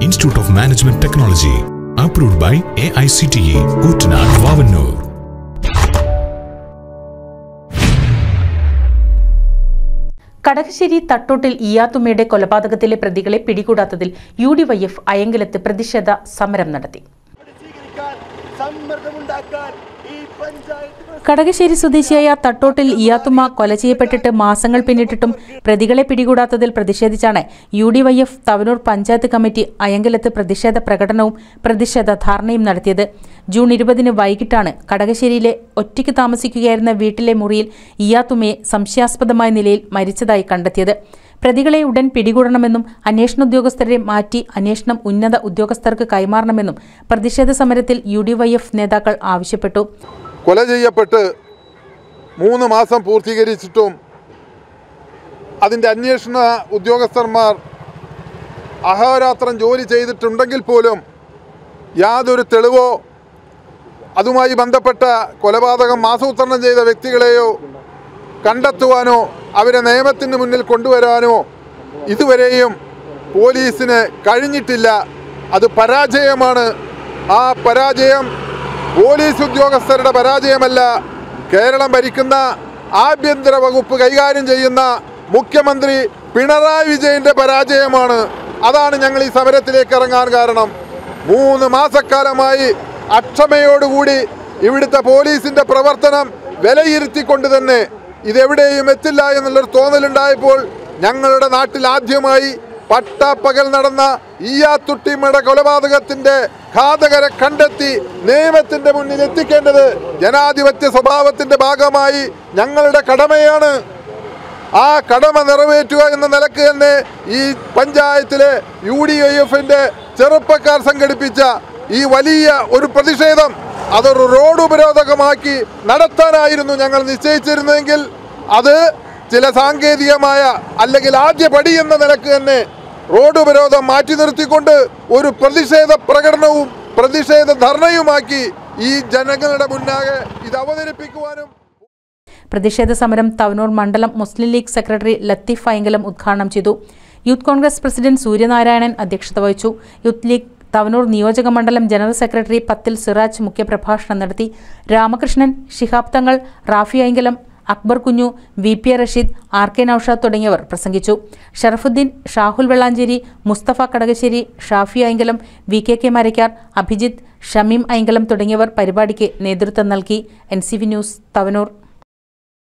Institute of Management Technology. Approved by AICTE. Uttanad, Vavanur. Kadakassery തട്ടോട്ടിൽ ഇയാത്തുമ്മയുടെ കൊലപാതകത്തിലെ പ്രതികളെ പിടികൂടാത്തതിൽ യു ഡി വൈ എഫ് അയങ്കലത്ത് പ്രതിഷേധ സമരം നടത്തി സ്വീകരിക്കാൻ സമ്മർദ്ദമുണ്ടാക്കാൻ ഈ പഞ്ചായത്ത് കടകശ്ശേരി സ്വദേശിയായ തട്ടോട്ടിൽ ഇയാത്തുമ്മ കൊല ചെയ്യപ്പെട്ടിട്ട് മാസങ്ങൾ പിന്നിട്ടിട്ടും പ്രതികളെ പിടികൂടാത്തതിൽ പ്രതിഷേധിച്ചാണ് U D Y F Thavanur panchayat committee അയങ്കലത്ത് പ്രതിഷേധ പ്രകടനവും പ്രതിഷേധ ധാരണയും നടത്തിയത് ജൂൺ ഇരുപതിന് വൈകിട്ടാണ് കടകശ്ശേരിയിലെ ഒറ്റയ്ക്ക് താമസിക്കുകയായിരുന്ന വീട്ടിലെ മുറിയിൽ ഇയാത്തുമ്മയെ സംശയാസ്പദമായ നിലയിൽ മരിച്ചതായി കണ്ടെത്തിയത് പ്രതികളെ ഉടൻ പിടികൂടണമെന്നും അന്വേഷണ ഉദ്യോഗസ്ഥരെ മാറ്റി അന്വേഷണം ഉന്നത ഉദ്യോഗസ്ഥർക്ക് കൈമാറണമെന്നും പ്രതിഷേധ സമരത്തിൽ യു ഡി വൈ എഫ് നേതാക്കൾ ആവശ്യപ്പെട്ടു കൊല ചെയ്യപ്പെട്ട് മൂന്ന് മാസം പൂർത്തീകരിച്ചിട്ടും അതിൻ്റെ അന്വേഷണ ഉദ്യോഗസ്ഥന്മാർ അഹോരാത്രം ജോലി ചെയ്തിട്ടുണ്ടെങ്കിൽ പോലും യാതൊരു തെളിവോ അതുമായി ബന്ധപ്പെട്ട കൊലപാതകം ആസൂത്രണം ചെയ്ത വ്യക്തികളെയോ കണ്ടെത്തുവാനോ അവരെ നിയമത്തിന് മുന്നിൽ കൊണ്ടുവരാനോ ഇതുവരെയും പോലീസിന് കഴിഞ്ഞിട്ടില്ല അത് പരാജയമാണ് ആ പരാജയം പോലീസ് ഉദ്യോഗസ്ഥരുടെ പരാജയമല്ല കേരളം ഭരിക്കുന്ന ആഭ്യന്തര വകുപ്പ് കൈകാര്യം ചെയ്യുന്ന മുഖ്യമന്ത്രി പിണറായി വിജയന്റെ പരാജയമാണ് അതാണ് ഞങ്ങൾ ഈ സമരത്തിലേക്ക് ഇറങ്ങാൻ കാരണം മൂന്ന് മാസക്കാലമായി അക്ഷമയോടുകൂടി ഇവിടുത്തെ പോലീസിന്റെ പ്രവർത്തനം വിലയിരുത്തിക്കൊണ്ട് തന്നെ ഇതെവിടെയും എത്തില്ല എന്നുള്ളൊരു തോന്നലുണ്ടായപ്പോൾ ഞങ്ങളുടെ നാട്ടിൽ ആദ്യമായി പട്ടാപ്പകൽ നടന്ന ഈയാത്തുട്ടിമ്മയുടെ കൊലപാതകത്തിന്റെ ഘാതകരെ കണ്ടെത്തി നിയമത്തിന്റെ മുന്നിൽ എത്തിക്കേണ്ടത് ജനാധിപത്യ സ്വഭാവത്തിന്റെ ഭാഗമായി ഞങ്ങളുടെ കടമയാണ് ആ കടമ നിറവേറ്റുക എന്ന നിലക്ക് തന്നെ ഈ പഞ്ചായത്തിലെ യു ഡി ഐ എഫിന്റെ ചെറുപ്പക്കാർ സംഘടിപ്പിച്ച ഈ വലിയ ഒരു പ്രതിഷേധം അതൊരു റോഡ് ഉപരോധകമാക്കി നടത്താനായിരുന്നു ഞങ്ങൾ നിശ്ചയിച്ചിരുന്നതെങ്കിൽ അത് ചില സാങ്കേതികമായ അല്ലെങ്കിൽ ആദ്യ പടി എന്ന നിലക്ക് തന്നെ റോഡ് ഉപരോധം മാറ്റി നിർത്തിക്കൊണ്ട് ഒരു പ്രതിഷേധ പ്രകടനവും പ്രതിഷേധ ധർണയുമാക്കി ഈ ജനങ്ങളുടെ മുന്നാകെ ഇത് അവതരിപ്പിക്കുവാനും പ്രതിഷേധ സമരം തവനൂർ മണ്ഡലം മുസ്ലിം ലീഗ് സെക്രട്ടറി ലത്തീഫ് ഫൈങ്കലം ഉദ്ഘാടനം ചെയ്തു യൂത്ത് കോൺഗ്രസ് പ്രസിഡന്റ് സൂര്യനാരായണൻ അധ്യക്ഷത വഹിച്ചു യൂത്ത് ലീഗ് തവനൂർ നിയോജക മണ്ഡലം ജനറൽ സെക്രട്ടറി പത്തിൽ സിറാജ് മുഖ്യപ്രഭാഷണം നടത്തി രാമകൃഷ്ണൻ ശിഹാബ് തങ്ങൾ Rafi Aingalam Akbar Kunju V P A Rasheed R K Noushad തുടങ്ങിയവർ പ്രസംഗിച്ചു Sharafudheen Shahul Vellancheri Musthafa Kadakassery Shafi Aingalam V K K Marakkar Abhijith Shameem Aingalam തുടങ്ങിയവർ പരിപാടിക്ക് നേതൃത്വം നൽകി N C V news Thavanur